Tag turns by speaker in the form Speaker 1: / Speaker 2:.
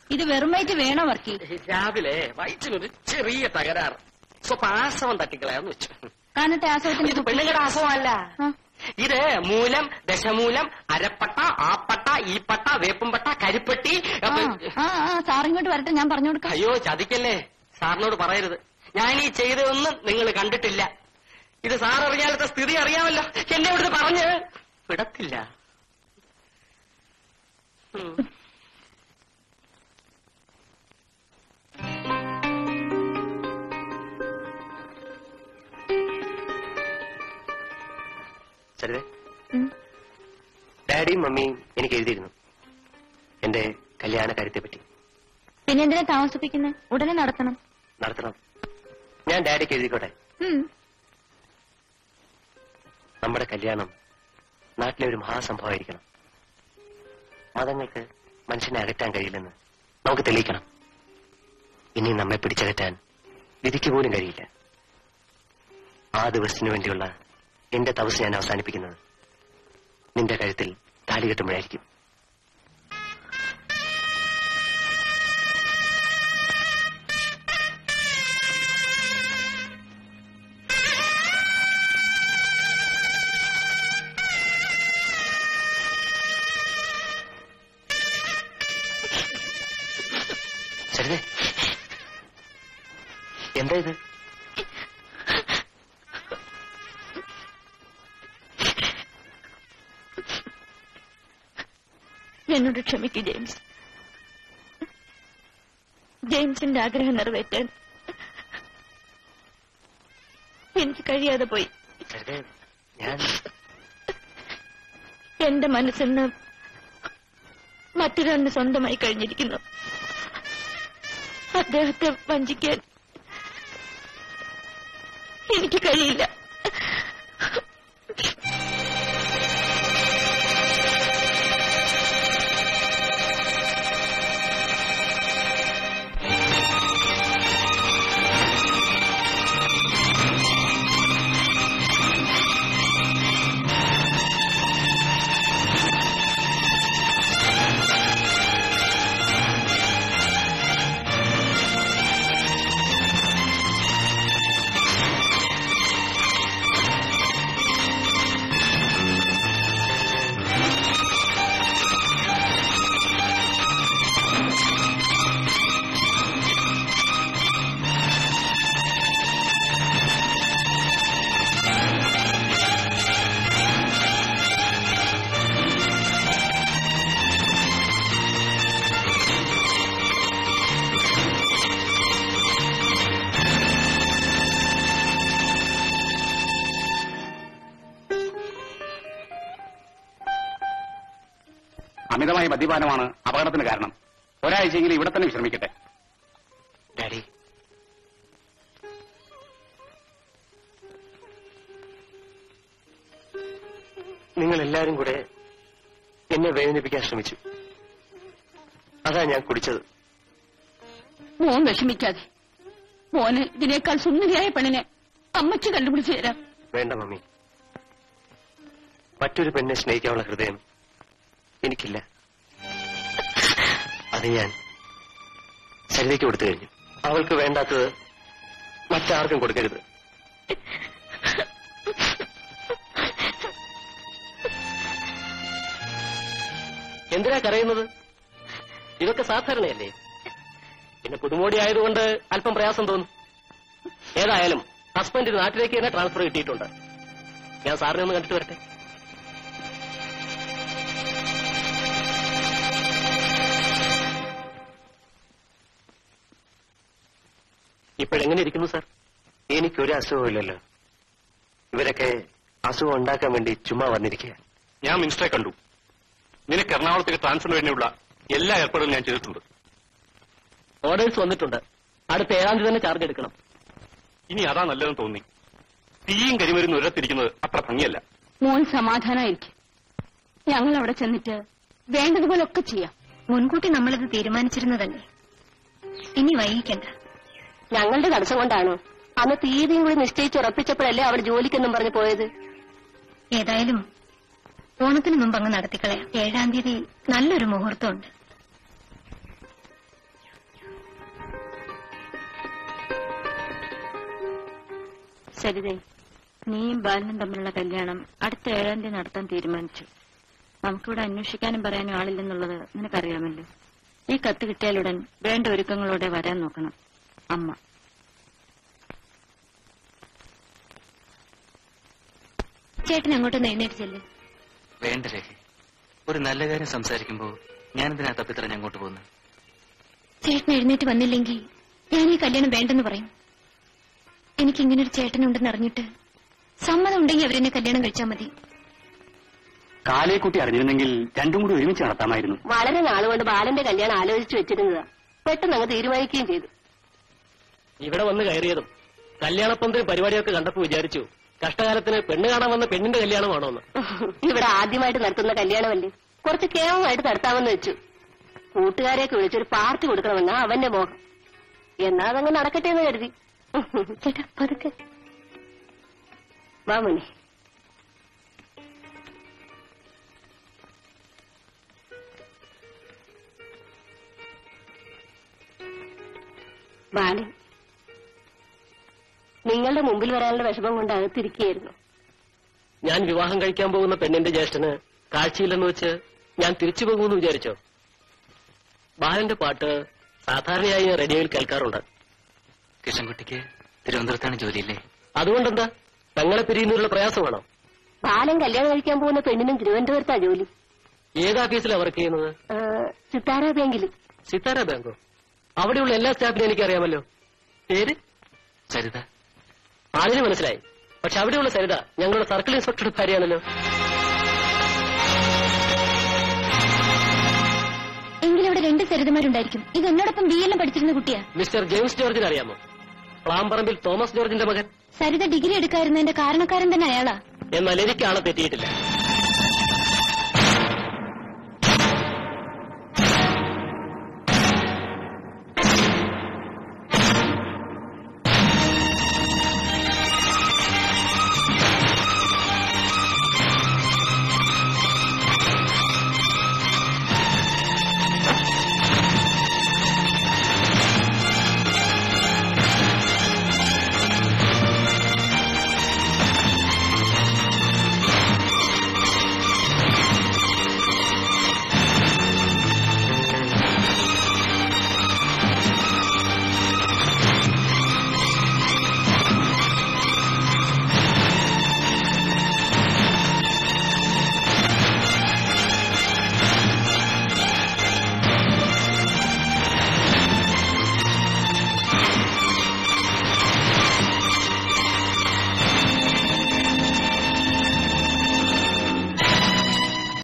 Speaker 1: ഇത് വെറും വയറ്റ് വേണോ വർക്കി
Speaker 2: രാവിലെ വയറ്റിനൊരു ചെറിയ തകരാറ് സ്വപ്പം ആസവം തട്ടിക്കളയാന്ന് വെച്ചു
Speaker 1: കാലത്തെ ആസവത്തിന്
Speaker 2: ഇത് പെണ്ണുങ്ങളുടെ ആസവമല്ല
Speaker 1: ആ.
Speaker 2: ഇത് മൂലം ദശമൂലം അരപ്പട്ട ആപ്പട്ട ഈപ്പട്ട വേപ്പുംപട്ട കരിപ്പെട്ടി
Speaker 1: ആ, ആ ആ സാറിങ്ങോട്ട് വരട്ടെ ഞാൻ പറഞ്ഞു കൊടുക്കാം
Speaker 2: അയ്യോ ചതിക്കല്ലേ സാറിനോട് പറയരുത് ഞാൻ ഈ ചെയ്തതൊന്നും നിങ്ങൾ കണ്ടിട്ടില്ല ഇത് സാർ അറിഞ്ഞാലത്തെ സ്ഥിതി അറിയാമല്ലോ എന്നെ ഇവിടുന്ന് പറഞ്ഞ് വിടത്തില്ല ഉം.
Speaker 3: സരിതേ
Speaker 1: ഉം.
Speaker 3: ഡാഡിയും മമ്മിയും എനിക്ക് എഴുതിയിരുന്നു എന്റെ കല്യാണ കാര്യത്തെ പറ്റി
Speaker 1: പിന്നെ എന്തിനാ താമസിപ്പിക്കുന്നത് ഉടനെ നടത്തണം
Speaker 3: നടത്തണം ഞാൻ ഡാഡിക്ക് എഴുതിക്കോട്ടെ
Speaker 1: ഉം.
Speaker 3: നമ്മുടെ കല്യാണം നാട്ടിലെ ഒരു മഹാസംഭവമായിരിക്കണം മതങ്ങൾക്ക് മനുഷ്യനെ അകറ്റാൻ കഴിയില്ലെന്ന് നമുക്ക് തെളിയിക്കണം ഇനി നമ്മെ പിടിച്ചകറ്റാൻ വിധിക്ക് പോലും കഴിയില്ല ആ ദിവസത്തിനു വേണ്ടിയുള്ള എന്റെ തപസ് ഞാൻ അവസാനിപ്പിക്കുന്നത് നിന്റെ കഴുത്തിൽ താലി കെട്ടുമ്പോഴായിരിക്കും സരിതേ എന്താ ഇത്
Speaker 1: എന്നോട് ക്ഷമിക്കൂ ജെയിംസ് ജെയിംസിന്റെ ആഗ്രഹം നിറവേറ്റാൻ എനിക്ക് കഴിയാതെ പോയി
Speaker 3: സരിതേ ഞാൻ
Speaker 1: എന്റെ മനസ്സിന്ന് മറ്റൊരാളിന് സ്വന്തമായി കഴിഞ്ഞിരിക്കുന്നു അദ്ദേഹത്തെ വഞ്ചിക്കാൻ എനിക്ക് കഴിയില്ല
Speaker 4: അമിതമായ മദ്യപാനമാണ് അപകടത്തിന് കാരണം ഒരാഴ്ചയെങ്കിലും ഇവിടെ തന്നെ വിശ്രമിക്കട്ടെ
Speaker 3: ഡാഡി നിങ്ങൾ എല്ലാരും കൂടെ എന്നെ വേദനിപ്പിക്കാൻ ശ്രമിച്ചു അതാ ഞാൻ കുടിച്ചത്
Speaker 1: മോൻ വിഷമിക്കാതെ മോന് ഇതിനേക്കാൾ സുന്ദരിയായ പെണ്ണിനെ അമ്മച്ച് കണ്ടുപിടിച്ചു തരാം
Speaker 3: വേണ്ട മമ്മി മറ്റൊരു പെണ്ണെ സ്നേഹിക്കാനുള്ള ഹൃദയം എനിക്കില്ല അത് ഞാൻ സരിതയ്ക്ക് കൊടുത്തു കഴിഞ്ഞു അവൾക്ക് വേണ്ടാത്തത് മറ്റാർക്കും കൊടുക്കരുത്
Speaker 2: എന്തിനാ കരയുന്നത് ഇതൊക്കെ സാധാരണയല്ലേ പിന്നെ പുതുമോടി ആയതുകൊണ്ട് അല്പം പ്രയാസം തോന്നും ഏതായാലും ഹസ്ബൻഡ് നാട്ടിലേക്ക് തന്നെ ട്രാൻസ്ഫർ കിട്ടിയിട്ടുണ്ട് ഞാൻ സാറിനെ ഒന്ന് കണ്ടിട്ട് വരട്ടെ ഇപ്പോഴെങ്ങനെ ഇരിക്കുന്നു സാർ
Speaker 3: എനിക്കൊരു അസുഖമില്ലല്ലോ ഇവരൊക്കെ അസുഖം ഉണ്ടാക്കാൻ വേണ്ടി ചുമ്മാ വന്നിരിക്കുക
Speaker 4: ഞാൻ മിനിസ്റ്ററെ കണ്ടു നിനക്ക് എറണാകുളത്തേക്ക് ട്രാൻസ്ഫർ വേണ്ടിയുള്ള എല്ലാ ഏർപ്പാടുകളും ഞാൻ ചെയ്തിട്ടുണ്ട്
Speaker 2: ഓർഡേഴ്സ് വന്നിട്ടുണ്ട് അടുത്ത ഏഴാം തീയതി തന്നെ ചാർജ് എടുക്കണം
Speaker 4: ഇനി അതാ നല്ലതെന്ന് തോന്നി തീയും കരിമരുന്ന് ഉരത്തിരിക്കുന്നത് അത്ര ഭംഗിയല്ല
Speaker 1: മോൻ സമാധാനമായിരിക്കും ഞങ്ങൾ അവിടെ ചെന്നിട്ട് വേണ്ടതുപോലെ ഒക്കെ ചെയ്യാം
Speaker 5: മുൻകൂട്ടി നമ്മളിത് തീരുമാനിച്ചിരുന്നതല്ലേ ഇനി വൈകിക്കണ്ട
Speaker 1: ഞങ്ങളുടെ തടസ്സം കൊണ്ടാണോ അന്ന് തീയതിയും കൂടി നിശ്ചയിച്ചുറപ്പിച്ചപ്പോഴല്ലേ അവൾ ജോലിക്കെന്നും പറഞ്ഞു പോയത്
Speaker 5: ഏതായാലും ഓണത്തിന് മുമ്പ് അങ്ങ് നടത്തിക്കളയാം ഏഴാം തീയതി നല്ലൊരു മുഹൂർത്തമുണ്ട്
Speaker 6: സരിതേ നീയും ബാലനും തമ്മിലുള്ള കല്യാണം അടുത്ത ഏഴാം തീയതി നടത്താൻ തീരുമാനിച്ചു നമുക്കിവിടെ അന്വേഷിക്കാനും പറയാനും ആളില്ലെന്നുള്ളത് നിനക്കറിയാമല്ലോ ഈ കത്ത് കിട്ടിയാലുടൻ വേണ്ട ഒരുക്കങ്ങളോടെ വരാൻ നോക്കണം അമ്മ
Speaker 5: ചേട്ടൻ അങ്ങോട്ടൊന്ന് എഴുന്നേറ്റ് ചെല്ല്
Speaker 3: വേണ്ട രേഖ ഒരു നല്ല കാര്യം സംസാരിക്കുമ്പോ ഞാനെന്തിനാ തപ്പിത്തറഞ്ഞ് അങ്ങോട്ട് പോകുന്നത്
Speaker 5: ചേട്ടൻ എഴുന്നേറ്റ് വന്നില്ലെങ്കിൽ ഞാൻ ഈ കല്യാണം വേണ്ടെന്ന് പറയും എനിക്ക് ഇങ്ങനെ ഒരു ചേട്ടനുണ്ടെന്ന് അറിഞ്ഞിട്ട് സമ്മതം ഉണ്ടെങ്കിൽ അവരെന്നെ കല്യാണം കഴിച്ചാൽ മതി
Speaker 7: കാലേക്കുട്ടി അറിഞ്ഞിരുന്നെങ്കിൽ രണ്ടും കൂടി ഒരുമിച്ച് നടത്താമായിരുന്നു
Speaker 1: വളരെ നാളുകൊണ്ട് ബാലന്റെ കല്യാണം ആലോചിച്ചു വെച്ചിരുന്നതാ പെട്ടെന്ന് അങ്ങ് തീരുമാനിക്കുകയും ചെയ്തു
Speaker 2: ഇവിടെ വന്ന് കയറിയതും കല്യാണപ്പന്തലും പരിപാടിയൊക്കെ കണ്ടപ്പോ വിചാരിച്ചു കഷ്ടകാലത്തിന് പെണ്ണ് കാണാൻ വന്ന പെണ്ണിന്റെ കല്യാണമാണോ എന്ന്
Speaker 1: ഇവിടെ ആദ്യമായിട്ട് നടത്തുന്ന കല്യാണമല്ലേ കുറച്ച് കേവമായിട്ട് നടത്താമെന്ന് വെച്ചു കൂട്ടുകാരെയൊക്കെ വിളിച്ചൊരു പാർട്ടി കൊടുക്കണമെന്നാ അവന്റെ മോഹം എന്നാ അതങ്ങ് നടക്കട്ടെ എന്ന് കരുതി ചേട്ടാ പതുക്കെ വാമണി ബാലൻ നിങ്ങളുടെ മുമ്പിൽ വരാനുള്ള വിഷമം കൊണ്ട് അകത്തിരിക്കുകയായിരുന്നു
Speaker 2: ഞാൻ വിവാഹം കഴിക്കാൻ പോകുന്ന പെണ്ണിന്റെ ജ്യേഷ്ഠന് കാഴ്ചയില്ലെന്ന് വെച്ച് ഞാൻ തിരിച്ചു പോകുമെന്ന് വിചാരിച്ചോ ബാലന്റെ പാട്ട് സാധാരണയായി ഞാൻ റേഡിയോയിൽ കേൾക്കാറുണ്ട്
Speaker 3: കിഷൻകുട്ടിക്ക് തിരുവനന്തപുരത്താണ് ജോലിയില്ലേ
Speaker 2: അതുകൊണ്ടെന്താ പെങ്ങളെ പിരിയുന്നതിലുള്ള പ്രയാസമാണോ
Speaker 1: ബാലൻ കല്യാണം കഴിക്കാൻ പോകുന്ന പെണ്ണിനും തിരുവനന്തപുരത്താ ജോലി
Speaker 2: ഏത് ഓഫീസിലാണ് വർക്ക് ചെയ്യുന്നത്
Speaker 1: ആ, സിത്താര ബാങ്കിൽ
Speaker 2: സിത്താര ബാങ്കോ അവിടെയുള്ള എല്ലാ സ്റ്റാഫിനും എനിക്കറിയാമല്ലോ പേര്
Speaker 3: സരിത
Speaker 2: ആളിന് മനസ്സിലായി പക്ഷെ അവിടെയുള്ള സരിത ഞങ്ങളുടെ സർക്കിൾ ഇൻസ്പെക്ടറുടെ ഭാര്യയാണല്ലോ
Speaker 5: എങ്കിലും ഇവിടെ രണ്ട് സരിതമാരുണ്ടായിരിക്കും ഇത് എന്നോടൊപ്പം ബി എല്ലാം പഠിച്ചിരുന്ന കുട്ടിയാ
Speaker 2: മിസ്റ്റർ ജെയിംസ് ജോർജിനെ അറിയാമോ പ്ലാംപറമ്പിൽ തോമസ് ജോർജിന്റെ മകൻ
Speaker 5: സരിത ഡിഗ്രി എടുക്കാതിരുന്നതിന്റെ കാരണക്കാരൻ തന്നെ അയാളാ
Speaker 2: എന്നാൽ എനിക്ക് ആളെ തെറ്റിയിട്ടില്ല